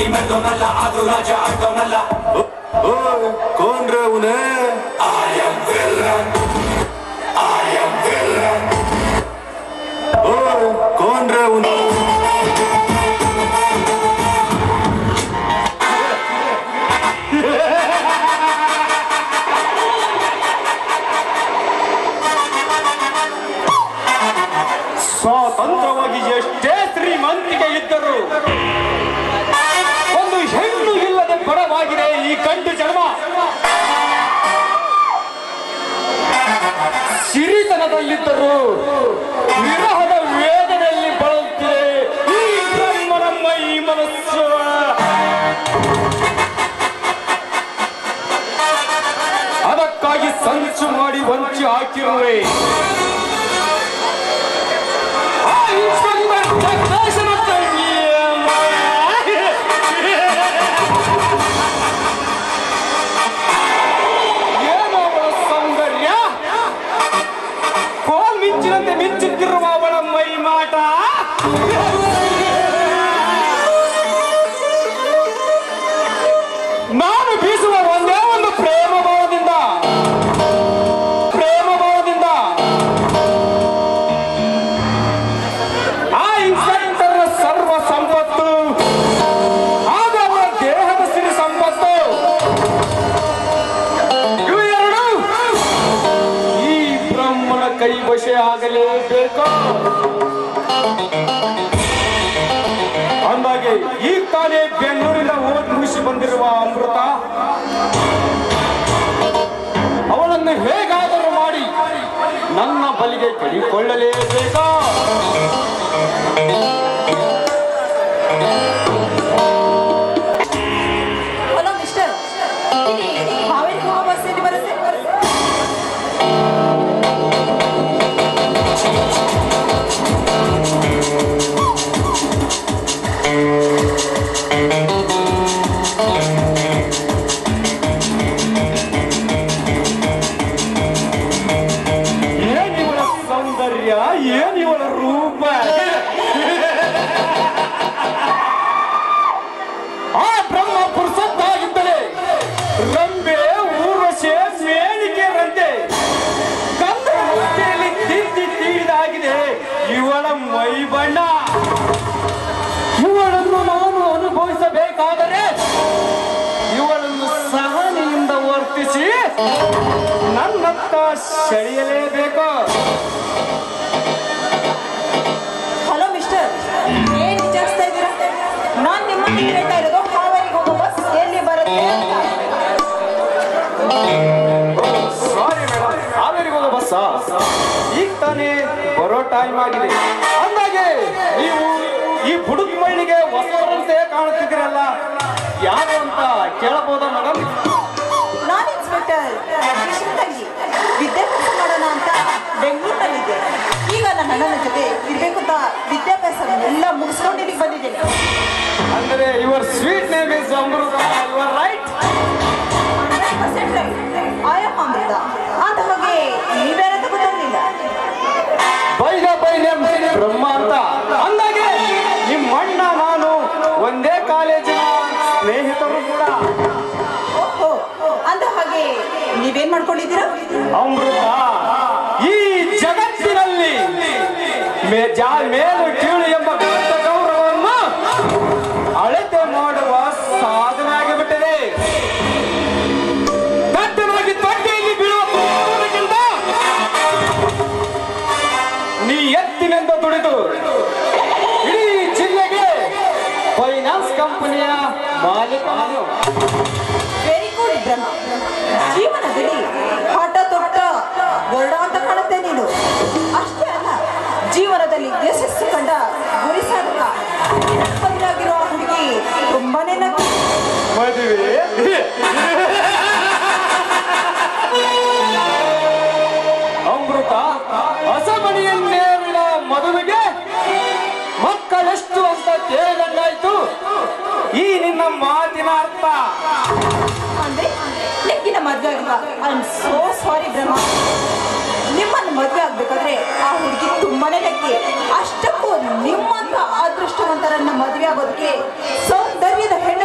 ಹುಟ್ಟಿ ಮೆದ್ದೋನಲ್ಲ ಅದು ರಾಜ ಆಟೋನಲ್ಲ ಓಯ್ ಕೋನ್ರೆ ಅವನೇ I am villain. I am villain. ಓಯ್ ಕೋನ್ರೆ ಅವನು ಸ್ವತಂತ್ರವಾಗಿ ಎಷ್ಟೇ ಶ್ರೀಮಂತಿಕೆ ಇದ್ದರು ಒಂದು ಹೆಣ್ಣು ಇಲ್ಲದೆ ಬಡವಾಗಿದೆ ಈ ಕಂಡು ಜನ್ಮ ಸಿರಿತನದಲ್ಲಿದ್ದರು ವಿರಹದ ವೇದನೆಯಲ್ಲಿ ಬಳಲುತ್ತಿದೆ ಈ ಬ್ರಹ್ಮನ ಮೈ ಮನಸ್ಸು ಅದಕ್ಕಾಗಿ ಸಂಚು ಮಾಡಿ ವಂಚಿ ಹಾಕಿರುವೆ ಆ ಇನ್ಸ್ಪೆಕ್ಟರ್ ಜಗದೀಶನ ತಂಗಿಯಮ್ಮ. ಏನು ಅವಳ ಸೌಂದರ್ಯ ಕೋಲ್ ಮಿಂಚಿನಂತೆ ಮಿಂಚುತ್ತಿರುವ ಅವಳ ಮೈ ಮಾಟ ನಾನು ಬೀಸುವ ಒಂದೇ ಒಂದು ಪ್ರೇಮ ಭಾವದಿಂದ ಪ್ರೇಮ ಭಾವದಿಂದ ಆ ಇನ್ಸ್ಪೆಕ್ಟರ್ ಸರ್ವ ಸಂಪತ್ತು ಹಾಗೂ ಅವರ ದೇಹದ ಸಿರಿ ಸಂಪತ್ತು ಇವು ಎರಡು ಈ ಬ್ರಹ್ಮನ ಕೈ ವಶೆ ಆಗಲೇಬೇಕು ಅಂದಾಗೆ ಈ ತಾನೇ ಬೆಂಗಳೂರಿಂದ ಓದಿ ಮುಗಿಸಿ ಬಂದಿರುವ ಅಮೃತ ಅವಳನ್ನು ಹೇಗಾದರೂ ಮಾಡಿ ನನ್ನ ಬಲಿಗೆ ಕಡಿಕೊಳ್ಳಲೇಬೇಕಾ ಹಲೋ ಮಿಸ್ಟರ್ ಇಲ್ಲಿ ಹಾವೇರಿ ಹೋಗೋ ಬಸ್ ಎಲ್ಲಿ ಬರುತ್ತೆ ಏನಿವಳ ಸೌಂದರ್ಯ ಏನಿವಳ ರೂಪ ಆ ಬ್ರಹ್ಮ ಪುರುಷತ್ತಾಗಿದ್ದಳೆ ರಂಬೆ ಊರ್ವಶೆ ಮೇಣಿಕೆ ರಂತೆ ಕನ್ನಡ ಮುದ್ದೆಯಲ್ಲಿ ತಿದ್ದಿ ತೀಡಿದಾಗಿದೆ ಇವಳ ಮೈ ಬಣ್ಣ ಇವಳನ್ನು ನಾನು ಅನುಭವಿಸಬೇಕಾದರೆ ಇವಳನ್ನು ಸಹನೆಯಿಂದ ವರ್ತಿಸಿ ನನ್ನತ್ತ ಸೆಳೆಯಲೇಬೇಕು ಹಲೋ ಮಿಸ್ಟರ್ ಏನ್ ವಿಚಾರಿಸ್ತಾ ಇದ್ದೀರಾ ನಾನ್ ನಿಮ್ಮನ್ನು ಕೇಳ್ತಾ ಇರೋದು ಹಾವೇರಿಗೆ ಹೋಗೋ ಬಸ್ ಎಲ್ಲಿ ಬರುತ್ತೆ ಅಂತ ಸಾರಿ ಮೇಡಮ್ ಹಾವೇರಿಗೆ ಹೋಗೋ ಬಸ್ಸ ಈಗ ತಾನೇ ಬರೋ ಟೈಮ್ ಆಗಿದೆ ಅಂದಾಗೆ ನೀವು ಈ ಬುಡುಕ್ ಮೈಲಿಗೆ ಹೊಸವರಂತೆ ಕಾಣುತ್ತಿದ್ದೀರಲ್ಲ ಯಾರು ಅಂತ ಕೇಳಬಹುದಾ ಮೇಡಮ್ ನಾನು ಇನ್ಸ್ಪೆಕ್ಟರ್ ಕೃಷ್ಣ ತಂಗಿ ವಿದ್ಯಾಭ್ಯಾಸ ಮಾಡೋಣ ಅಂತ ಬೆಂಗಳೂರಿನಲ್ಲಿದ್ದೆ ಈಗ ನನ್ನ ಅಣ್ಣನ ಜೊತೆ ಇರ್ಬೇಕು ಅಂತ ವಿದ್ಯಾಭ್ಯಾಸವನ್ನೆಲ್ಲ ಮುಗಿಸ್ಕೊಂಡು ಇಲ್ಲಿಗೆ ಬಂದಿದ್ದೀನಿ ಅಂದ್ರೆ your sweet name is Amrita your right hundred percent right ಆಯಮ್ಮ ಅಮೃತ ಅಂದ ಹಾಗೆ ನೀವ್ಯಾರಂತ ಗೊತ್ತಾಗ್ಲಿಲ್ಲ ಬೈದ ಬೈದ ಬ್ರಹ್ಮ ಅಂತ ಅಂದಾಗೆ ನಿಮ್ಮ ಅಣ್ಣ ನಾನು ಒಂದೇ ಕಾಲೇಜಿನ ಸ್ನೇಹಿತರು ಕೂಡ ಓಹೋ ಅಂದ ಹಾಗೆ ನೀವೇನ್ ಮಾಡ್ಕೊಂಡಿದ್ದೀರಾ ಅಮೃತ ಈ ಜಗತ್ತಿನಲ್ಲಿ ಮೇ- ಜಾ- ಮೇಲು ಕೀಳು ಎಂಬ ಗೌರವ ಗೌರವವನ್ನು ಅಳತೆ ಮಾಡುವ ಸಾಧನೆ ಆಗಿಬಿಟ್ಟಿದೆ ದಟ್ಟನಾಗಿ ತೊಟ್ಟೆಯಲ್ಲಿ ಬೀಳುವ ಪುಸ್ತಕಕ್ಕಿಂತ ನೀ ಎತ್ತಿನಿಂದ ದುಡಿದು ಇಡೀ ಜಿಲ್ಲೆಗೆ ಫೈನಾನ್ಸ್ ಕಂಪನಿಯ ಮಾಲೀಕ ನಾನು. ವೆರಿ ಗುಡ್ ಬ್ರಹ್ಮ ಜೀವನದಲ್ಲಿ ಹಠ ತೊಟ್ಟ ಗರುಡ ಅಂತ ಕಾಣುತ್ತೆ ನೀನು ಅಷ್ಟೇ ಅಲ್ಲ ಜೀವನದಲ್ಲಿ ಯಶಸ್ಸು ಕಂಡ ಗುರಿ ಸಾಧಕ ಬದಲಾಗಿರೋ ಹುಡುಗಿ ತುಂಬಾನೇ ನಗ್ತಿ ಮದುವೆ ಅಮೃತ ಹಸಮಣಿಯನ್ನೇರಿನ ಮದುವೆಗೆ ಮಕ್ಕಳೆಷ್ಟು ಅಂತ ಕೇಳಿದಂಗಾಯ್ತು ಈ ನಿನ್ನ ಮಾತಿನ ಅರ್ಥ ಅಂದ್ರೆ ನಿಮ್ಗಿನ ಮದ್ವೆ ಆಗಿಲ್ವಾ I am so sorry Brahma ನಿಮ್ಮನ್ನು ಮದ್ವೆ ಆಗ್ಬೇಕಾದ್ರೆ ಆ ಹುಡುಗಿ ತುಂಬಾನೇ ಲಕ್ಕಿ ಅಷ್ಟಕ್ಕೂ ನಿಮ್ಮಂತ ಅದೃಷ್ಟವಂತರನ್ನ ಮದ್ವೆ ಆಗೋದಕ್ಕೆ ಸೌಂದರ್ಯದ ಹೆಣ್ಣು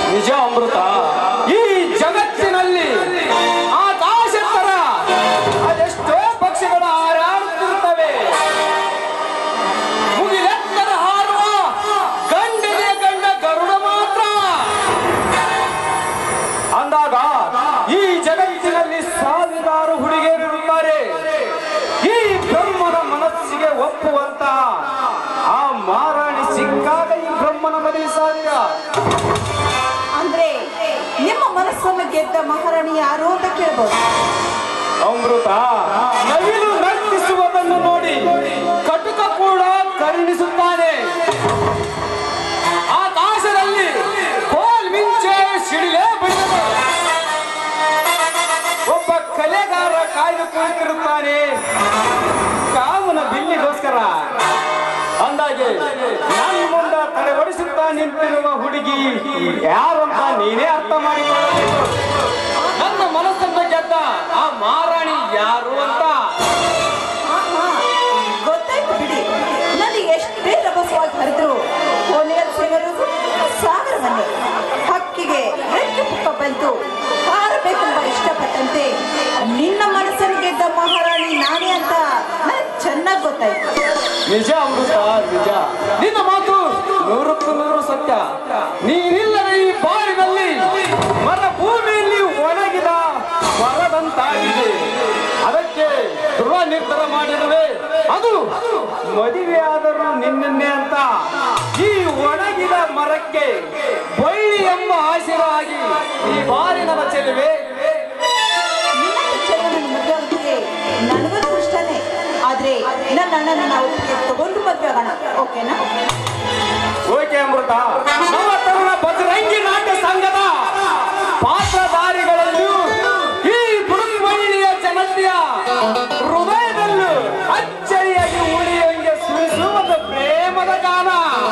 ನಿಜ ಅಮೃತ ಈ ಜಗತ್ತಿನಲ್ಲಿ ಆಕಾಶ ತರ ಅದೆಷ್ಟೋ ಪಕ್ಷಿಗಳು ಹಾರಾಡುತ್ತಿರುತ್ತವೆ ಮುಗಿಲೆತ್ತರ ಹಾರುವ ಗಂಡಿಗೆ ಗಂಡ ಗರುಡ ಮಾತ್ರ ಅಂದಾಗ ಈ ಜಗತ್ತಿನಲ್ಲಿ ಸಾವಿರಾರು ಹುಡುಗಿಯರಿರುತ್ತಾರೆ ಈ ಬ್ರಹ್ಮನ ಮನಸ್ಸಿಗೆ ಒಪ್ಪುವಂತ ಆ ಮಾರಾಣಿ ಸಿಕ್ಕಾಗ ಈ ಬ್ರಹ್ಮನ ಮದುವೆ ಸಾಧ್ಯ ಅಂದ್ರೆ ನಿಮ್ಮ ಮನಸ್ಸನ್ನು ಗೆದ್ದ ಮಹಾರಾಣಿ ಯಾರು ಅಂತ ಕೇಳ್ಬೋದು ಅಮೃತ ನವಿಲು ನರ್ತಿಸುವುದನ್ನು ನೋಡಿ ಕಟುಕ ಕೂಡ ಕರುಣಿಸುತ್ತಾನೆ ಆಕಾಶದಲ್ಲಿ ಕೋಲ್ ಮಿಂಚೆ ಸಿಡಿಲೇ ಬಡಿದನು ಒಬ್ಬ ಕಲೆಗಾರ ಕಾಯ್ದು ಕುಳಿತಿರುತ್ತಾನೆ ಕಾಮನ ಬಿಲ್ಲಿಗೋಸ್ಕರ ಅಂದಾಗೆ ನನ್ನ ಮುಂದ ತಲೆಗೊಡಿಸುತ್ತಾ ನಿಂತಿರುವ ಹುಡುಗಿ ಯಾರಂತ ನೀನೇ ಅರ್ಥ ಮಾಡಿಕೊಳ್ಳಬೇಕು ನನ್ನ ಮನಸ್ಸನ್ನು ಗೆದ್ದ ಆ ಮಾರಾಣಿ ಯಾರು ಅಂತ ಹಾ, ಹಾ. ಗೊತ್ತಾಯ್ತು ಬಿಡಿ ನನಗೆ ಎಷ್ಟೇ ರಭಸವಾಗಿ ಹರಿದ್ರು ಕೊನೆಯಲ್ಲಿ ಸಿಗರುವುದು ಸಾಗರವನ್ನೇ ಹಕ್ಕಿಗೆ ರೆಕ್ಕೆ ಪುಕ್ಕ ಬಂತು ಹಾರಬೇಕೆಂಬ ಇಷ್ಟಪಟ್ಟಂತೆ ನಿನ್ನ ಮನಸ್ಸನ್ನು ಗೆದ್ದ ಮಹಾರಾಣಿ ನಾನೇ ಅಂತ ನನಗೆ ಚೆನ್ನಾಗಿ ಗೊತ್ತಾಯ್ತು ನಿಜ ಅಮೃತ ನಿಜ ನಿನ್ನ ಮಾತು ನೂರಕ್ಕೂ ನೂರು ಸತ್ಯ ನೀನಿಲ್ಲದ ಈ ಬಾಳಿನಲ್ಲಿ ಮರ ಭೂಮಿಯಲ್ಲಿ ಒಣಗಿದ ಮರದಂತಾಗಿದೆ ಅದಕ್ಕೆ ದೃಢ ನಿರ್ಧಾರ ಮಾಡಿರುವೆ ಅದು ಮದುವೆ ಆದರೂ ನಿನ್ನನ್ನೇ ಅಂತ ಈ ಒಣಗಿದ ಮರಕ್ಕೆ ಬಳ್ಳಿ ಎಂಬ ಆಶೀರ್ವಾಗಿ ಈ ಬಾರಿ ನನ್ನ ಚೆಲುವೆ ನಿನ್ನ ಚೆಲುವನ ಮದುವೆ ಆಗೋದಕ್ಕೆ ನನಗೂ ಇಷ್ಟನೇ ಆದ್ರೆ ನನ್ನ ಅಣ್ಣನ ನಾವು ತಗೊಂಡು ಮದುವೆ ಆಗೋಣ ಓಕೆನಾ ಓಕೆ ಅಮೃತ ನಮ್ಮ ತರುಣ ಬಜರಂಗಿ ನಾಟ್ಯ ಸಂಘದ ಪಾತ್ರಧಾರಿಗಳಲ್ಲೂ ಈ ಮಹಿಳೆಯ ಜನತೆಯ ಹೃದಯದಲ್ಲೂ ಅಚ್ಚರಿಯಾಗಿ ಉಳಿಯುವಂಗೆ ಸುರಿಸುವುದು ಪ್ರೇಮದ ಗಾನ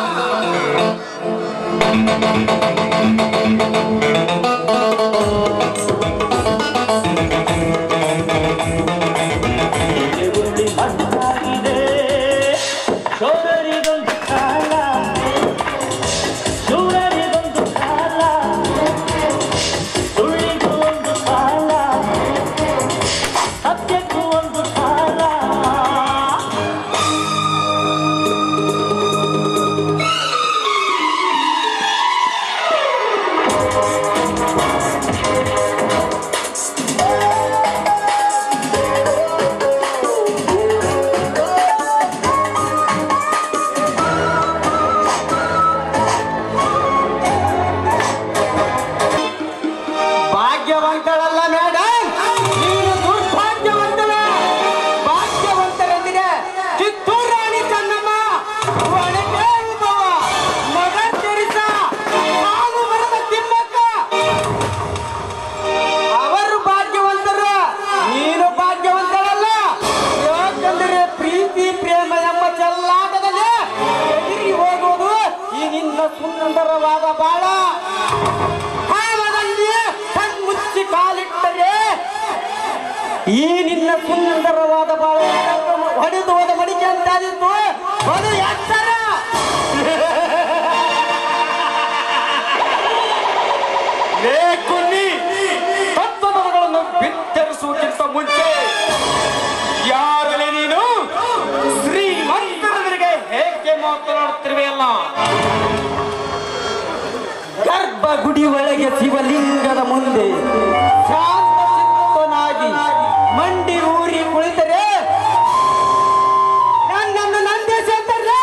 ಎಗುಳಿ ಮಣ್ಣಾಗಿದೆ ಶೋಧರಿಗೊಂದು ಕಾಲ ಶೂರರಿಗೊಂದು ಕಾಲ ಸುಳ್ಳಿಗೂ ಒಂದು ಕಾಲ ಸತ್ಯಕ್ಕೂ ಒಂದು ಕಾಲ ಭಾಗ್ಯವಂತಳಲ್ಲ ಮೇಡಮ್ ನೀನು ದುರ್ಭಾಗ್ಯವಂತಳ ಭಾಗ್ಯವಂತರೆಂದಿಗೆ ಕಿತ್ತೂರು ರಾಣಿ ಚೆನ್ನಮ್ಮ ಒಣಕೆ ಉಬ್ಬವ ಮಗ ತೆರಿಸ ಹಾಲು ಬರದ ತಿಮ್ಮಕ್ಕ ಅವರು ಭಾಗ್ಯವಂತರು ನೀನು ಭಾಗ್ಯವಂತರಲ್ಲ ಯಾಕಂದ್ರೆ ಪ್ರೀತಿ ಪ್ರೇಮ ಎಂಬ ಚೆಲ್ಲಾಟದಲ್ಲಿ ಎದುರಿ ಹೋಗುವುದು ಈ ನಿನ್ನ ಸುಂದರವಾದ ಬಾಳ ಕಾಲದಲ್ಲಿ ಕಣ್ಮುಚ್ಚಿ ಕಾಲಿಟ್ಟರೆ ಈ ನಿನ್ನ ಸುಂದರವಾದ ಬಾಳ ಹೊಡೆದು ಹೋದ ಮಡಿಕೆ ಅಂತಾದಿತ್ತು ಅದು ಎತ್ತರ ಲೇ ಕುನ್ನಿ ತತ್ವಗಳನ್ನು ಬಿತ್ತರಿಸುವುದಕ್ಕಿಂತ ಮುಂಚೆ ಯಾರಲೆ ನೀನು ಶ್ರೀಮಂತರಿಗೆ ಹೇಗೆ ಮಾತನಾಡುತ್ತಿರುವೆಯಲ್ಲ ಗರ್ಭಗುಡಿ ಒಳಗೆ ಶಿವಲಿಂಗದ ಮುಂದೆ ಶಾಂತ ಚಿತ್ತನಾಗಿ ಮಂಡಿ ಊರಿ ಕುಳಿತರೆ ನನ್ನನ್ನು ನಂದೇಶ ಅಂತಾರೆ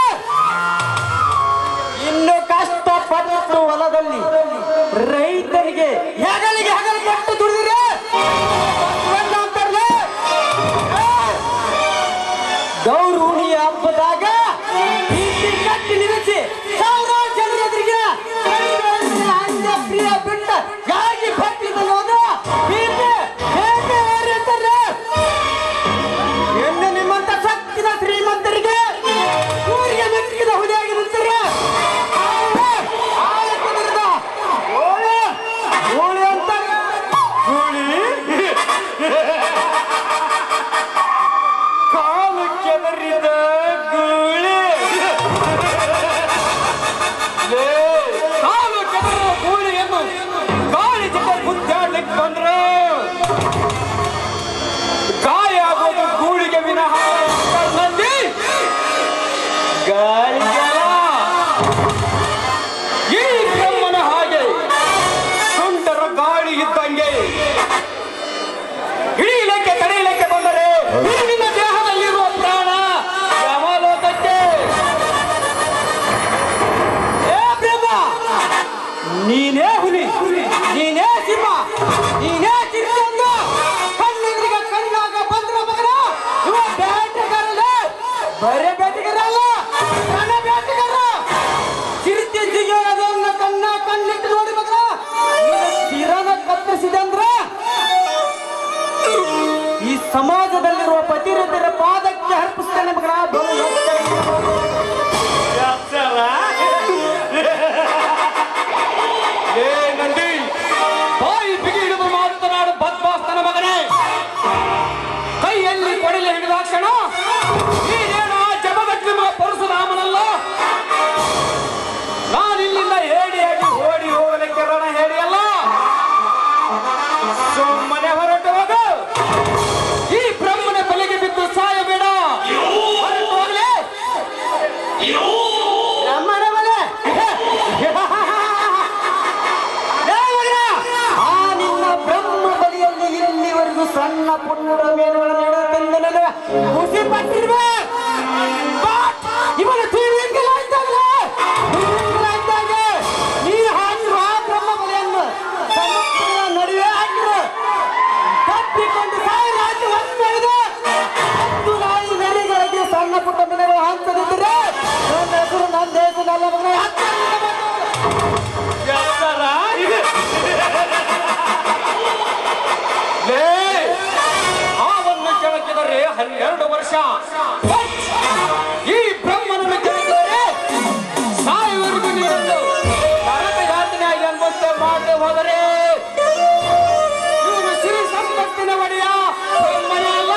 ಇನ್ನು ಕಷ್ಟಪಟ್ಟು ಹೊಲದಲ್ಲಿ ರೈತರಿಗೆ ಹೆಗಲಿಗೆ ಹೆಗಲು ಕೊಟ್ಟು ದುಡಿದಿರೆ ಅಂತಾರಲ್ಲ ಗೌರೂಣಿಯ ಹಬ್ಬದಾಗ ಬೀದಿ ಕಟ್ಟಿ ನಿಲ್ಲಿಸಿ ಸಾವಿರಾರು ಜನರ ಎದುರಿಗೆ ಅಂಜ ಪ್ರಿಯ ಬಿಟ್ಟ ಯಾಗಿ ಭಕ್ತಿದ ಹೋದ ಬೀದಿ ಹೇಗೆ ಏರಿರ್ತಾರೆ? ಎಂದು ನಿಮ್ಮಂತ ಸತ್ತಿನ ಶ್ರೀಮಂತರಿಗೆ ಊರಿಗೆ ಮೆಚ್ಚಿದ ಹುಲಿಯಾಗಿ ನಿಂತರೆ ಆಳೆ ಕುದುರೆದ ಓಳೆ ಓಳೆ ಅಂತ ಇಲ್ಲಿಗೆ ಹಿಡಿಯಲಿಕ್ಕೆ ತಡೆಯಲಿಕ್ಕೆ ಬಂದರೆ ಇದು ನಿನ್ನ ದೇಹದಲ್ಲಿರುವ ಪ್ರಾಣ ಯಮಲೋಕಕ್ಕೆ ಏ ಬ್ರಹ್ಮ ನೀನೇ ಹುಲಿ ನೀನೇ ಸಿಂಹ ನೀನೇ ಚಿರತೆಂದು ಕಣ್ಣೆದುರಿಗೆ ಕಣ್ಣಾಗ ಬಂದ್ರ ಮಗನ ಇವ ಬೇಟೆಗಾರಲ್ಲ ಬರೇ ಬೇಟೆಗಾರಲ್ಲ ನನ್ನ ಬೇಟೆಗಾರ ಚಿರತೆ ಜಿಗಿಯೋದನ್ನ ಕಣ್ಣ ಕಣ್ಣಿಟ್ಟು ನೋಡಿ ಮಗನ ನೀನು ಸ್ಥಿರನ ಕತ್ತರಿಸಿದೆ ಅಂದ್ರ ಈ ಸಮಾಜದಲ್ಲಿರುವ ಪತಿರತರ ಪಾದಕ್ಕೆ ಅರ್ಪಿಸ್ತೇನೆ ಮಗನ ಬರು ಏ ನಂದಿ ಬಾಯಿ ಬಿಗಿ ಹಿಡಿದು ಮಾತನಾಡು ಬದ್ಮಾಸ್ತನ ಮಗನೇ ಕೈಯಲ್ಲಿ ಕೊಡಲಿ ಹಿಡಿದಾಕ್ಷಣ ನೀನೇನು ಆ ಜಮದಗ್ನಿಮ ಪರಶುರಾಮನಲ್ಲ ನಾನಿಲ್ಲಿಂದ ಹೇಡಿಯಾಗಿ ಓಡಿ ಹೋಗಲಿಕ್ಕೆ ರಣ ಹೇಳಿಯಲ್ಲ ಸುಮ್ಮನೆ ಹೊರಟು ಹೋಗು ಈ ಬ್ರಹ್ಮನ ಬಲಿಗೆ ಬಿದ್ದು ಸಾಯಬೇಡ ಹೊರಟು ಹೋಗ್ಲಿ ಬ್ರಹ್ಮನ ಬಲೆ ಏ ಮಗನ, ಆ ನಿನ್ನ ಬ್ರಹ್ಮ ಬಲಿಯಲ್ಲಿ ಇಲ್ಲಿವರೆಗೂ ಸಣ್ಣ ಪುಟ್ಟ ಮೇಲುಗಳನ್ನು ಇಡುವುದೆಂದು ನನಗೆ ಖುಷಿ ಪಟ್ಟಿರುವೆ But ಇವನ ತಿಳಿಯಂಗಿಲ್ಲ ಇದ್ದಾಗ ತಿಳಿಯಂಗಿಲ್ಲ ಇದ್ದಾಗ ನೀ ಹಾಕಿರುವ ಆ ಬ್ರಹ್ಮ ಬಲಿಯನ್ನು ಸಮುದ್ರದ ನಡುವೆ ಹಾಕಿರು ತಪ್ಪಿಕೊಂಡು ಸಾಯಿ ರಾಜ್ಯ ಹೊಂದಿದೆ ಹತ್ತು ನಾಯಿ ನರಿಗಳಿಗೆ ಸಣ್ಣ ಪುಟ್ಟ ಮನೆಗಳು ಹಂಚದಿದ್ದರೆ ನನ್ನ ಹೆಸರು ನನ್ನ ದೇಶ ನನ್ನ ಮಗನ ಹತ್ತಿರ ಲೇ, ಹಾವನ್ನು ಕೆಳಕಿದರೆ ಹನ್ನೆರಡು ವರ್ಷ ಈ ಬ್ರಹ್ಮನನ್ನು ಕೆಳಕಿದರೆ ಸಾಯುವರೆಗೂ ನೀಡಲು ನರಕ ಯಾತನೆ ಆಗಿ ಅನ್ಬಂತೆ ಮಾಡದೆ ಹೋದರೆ ಇವನು ಸಿರಿ ಸಂಪತ್ತಿನ ಒಡೆಯ ಬ್ರಹ್ಮನೇ ಅಲ್ಲ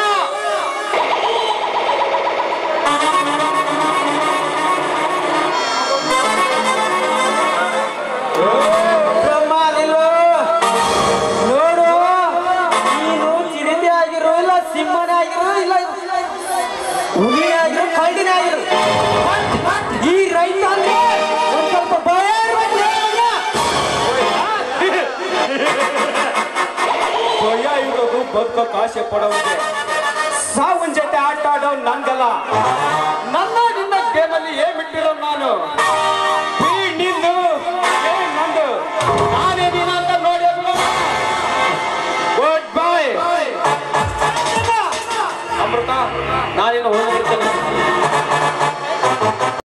ಬ್ರಹ್ಮ ನಿಲ್ಲು. ನೋಡು ನೀನು ಚಿರತೆ ಆಗಿರು ಇಲ್ಲ ಸಿಂಹನೇ ಆಗಿರು ಇಲ್ಲ ಹುಲಿ ಆಗಿರು ಕಳ್ಳಿನೇ ಆಗಿರು ಈ ರೈತ ಅಂದ್ರೆ ಒಂದ್ ಸ್ವಲ್ಪ ಭಯ ಇರ್ಬೇಕು ನಿನಗೆ. ಭಯ ಇರೋದು ಬದುಕೋಕ್ ಆಸೆ ಪಡೋರಿಗೆ ಸಾವನ್ ಜೊತೆ ಆಟ ಆಡೋ ನಂದಲ್ಲ ನನ್ನ ನಿನ್ನ ಗೇಮಲ್ಲಿ ಏನ್ ಬಿಟ್ಟಿರೋ ನಾನು